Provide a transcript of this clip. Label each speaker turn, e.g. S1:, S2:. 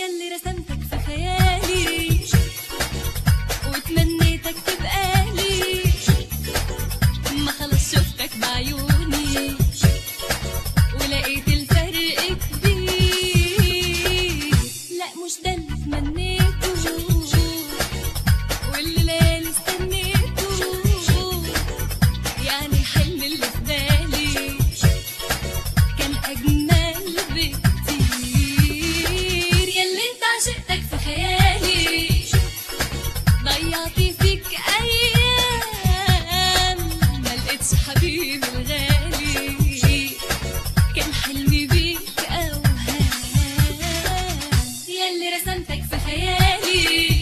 S1: يلي رسمتك في خيالي وتمنيتك تبقى لي ما خلص شفتك بعيوني ولقيت الفرق كبير لا مش ده اللي تمنيته واللي ليالي استنيته يعني الحلم اللي في بالي كان أجمل بكتير ياللي انت عشقتك في خيالي ضيعت فيك أيام ما لقيتش حبيبي الغالي كان حلمي بيك أوهام ياللي رسمتك في خيالي